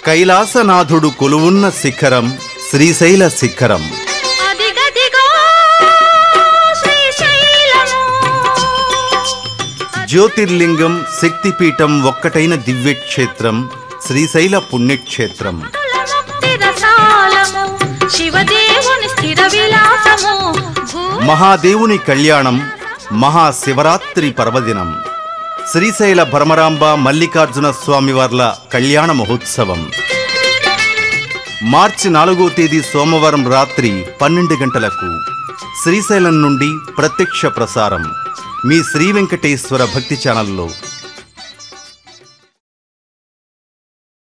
కైలాసనాథుడు కొలువున్న శిఖరం శ్రీశైల శిఖరం అదిగదిగో శ్రీశైలము జ్యోతిర్లింగం శక్తిపీఠం ఒక్కటైన దివ్యక్షేత్రం శ్రీశైల పుణ్యక్షేత్రం భక్తుల ముక్తి రసాలము శివదేవుని స్థిర విలాసము భూ మహాదేవుని కళ్యాణం మహాశివరాత్రి పర్వదినం శ్రీశైల భ్రమరాంబ మల్లికార్జున స్వామివార్ల కళ్యాణ మహోత్సవం మార్చి నాలుగో తేదీ సోమవారం రాత్రి పన్నెండు గంటలకు శ్రీశైలం నుండి ప్రత్యక్ష ప్రసారం మీ శ్రీ వెంకటేశ్వర భక్తి ఛానల్లో